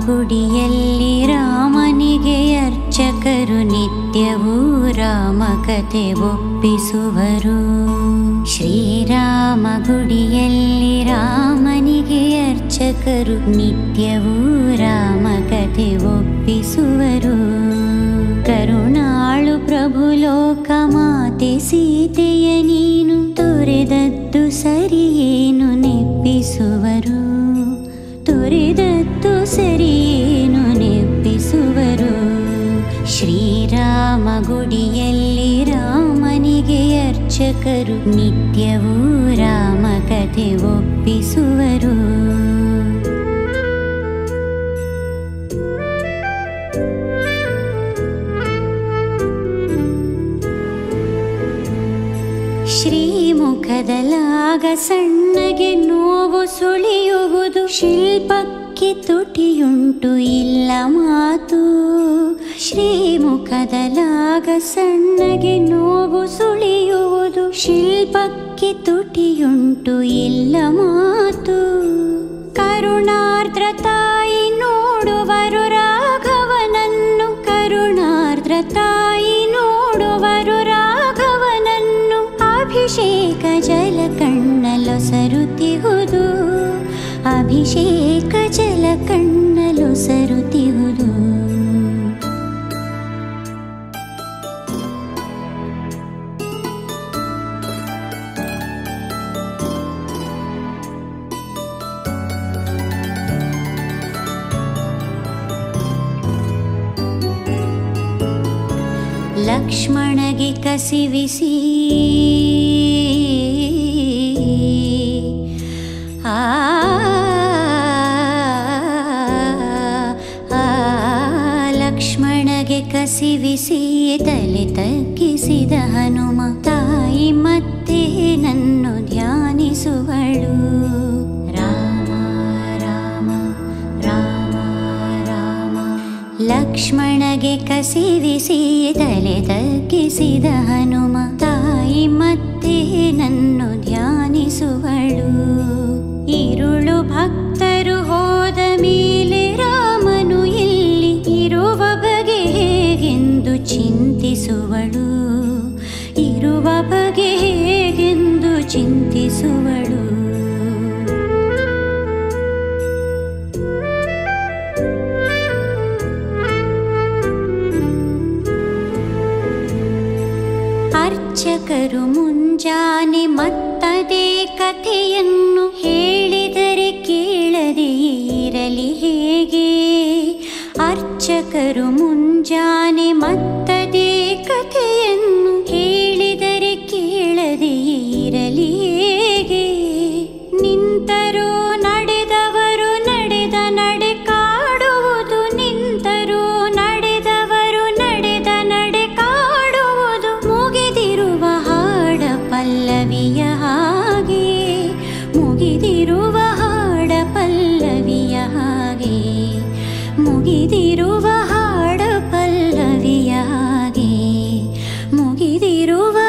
ಗುಡಿಯಲ್ಲಿ ರಾಮನಿಗೆ ಅರ್ಚಕರು ನಿತ್ಯವೂ ರಾಮಕಥೆ ಒಪ್ಪಿಸುವರು ಶ್ರೀರಾಮ ಗುಡಿಯಲ್ಲಿ ರಾಮನಿಗೆ ಅರ್ಚಕರು ನಿತ್ಯವೂ ರಾಮಕಥೆ ಒಪ್ಪಿಸುವರು ಕರುಣಾಳು ಪ್ರಭು ಲೋಕ ಮಾತೆ ಸೀತೆಯ ನೀನು ತೊರೆದದ್ದು ಸರಿಯೇನು ನೆಪ್ಪಿಸುವರು ತೊರೆದದ್ದು ಸರಿಯೇನು ನೆಪ್ಪಿಸುವರು ಶ್ರೀರಾಮ ಗುಡಿಯಲ್ಲಿ ರಾಮನಿಗೆ ಅರ್ಚಕರು ನಿತ್ಯವೂ ರಾಮಕಥೆ ಒಪ್ಪಿಸುವರು ಶ್ರೀಮುಖದಲಾಗ ಸಣ್ಣಗೆ ನೋವು ಸುಳಿಯುವುದು ಶಿಲ್ಪಕ್ಕೆ ತುಟಿಯುಂಟು ಇಲ್ಲ ಮಾತು ಶ್ರೀಮುಖದಲಾಗ ಸಣ್ಣಗೆ ನೋವು ಸುಳಿಯುವುದು ಶಿಲ್ಪಕ್ಕೆ ತುಟಿಯುಂಟು ಇಲ್ಲ ಮಾತು ಕರುಣಾರ್ದ್ರ ತಾಯಿ ನೋಡುವರು ರಾಘವನನ್ನು ಕರುಣಾರ್ದ್ರ ತಾಯಿ ನೋಡುವರು ರಾಘವನನ್ನು ಅಭಿಷೇಕ ಜಲ ಕಣ್ಣಲೊಸರುತ್ತಿಹುದು ಅಭಿಷೇಕ ಜಲ ಕಣ್ಣಲೊಸರುತ್ತಿಹುದು ಲಕ್ಷ್ಮಣಗೆ ಕಸಿವಿಸಿ ಆ ಆ, ಲಕ್ಷ್ಮಣಗೆ ಕಸಿವಿಸಿ ತಲೆ ತಗ್ಗಿಸಿದ ಹನುಮ ತಾಯಿ ಮತ್ತೆ ನನ್ನು ಧ್ಯಾನಿಸುವಳು ರಾಮ ರಾಮ ರಾಮ ರಾಮ ಲಕ್ಷ್ಮಣಗೆ ಕಸಿವಿಸಿ ತಲೆ ತಗ್ಗಿಸಿದ ಹನುಮ ತಾಯಿ ಮತ್ತೆ ನನ್ನು ಧ್ಯಾನಿಸುವಳು ಇರುಳು ಭಕ್ತರು ಹೋದ ಮೇಲೆ ರಾಮನು ಇಲ್ಲಿ ಇರುವ ಬಗೆ ಹೇಗೆಂದು ಚಿಂತಿಸುವಳು ಇರುವ ಬಗೆ ಹೇಗೆಂದು ಚಿಂತಿಸುವಳು ಅರ್ಚಕರು ಮುಂಜಾನೆ ಮತ್ತದೇ ಕಥೆಯನ್ನು ಹೇಳಿದರೆ ಕೇಳದೆ ಇರಲಿ ಹೇಗೆ ಅರ್ಚಕರು ಮುಂಜಾನೆ ಮತ್ತದೇ ಕಥೆಯನ್ನು ಹೇಳಿದರೆ ಕೇಳದೆ ಇರಲಿ ಹೇಗೆ ನಿಂತರೂ ನಡೆದವರು ನಡೆದ ನಡೆ ಕಾಡುವುದು ನಿಂತರೂ ನಡೆದವರು ನಡೆದ ನಡೆ ಕಾಡುವುದು ಮುಗಿದಿರುವ ಹಾಡ ಪಲ್ಲವಿಯ ಹಾಗೆ ಮುಗಿದಿರುವ ಹಾಡ ಪಲ್ಲವಿಯ ಹಾಗೆ ಮುಗಿದಿರುವ ಹಾಡ ಪಲ್ಲವಿಯ ಹಾಗೆ ಮುಗಿದಿರುವ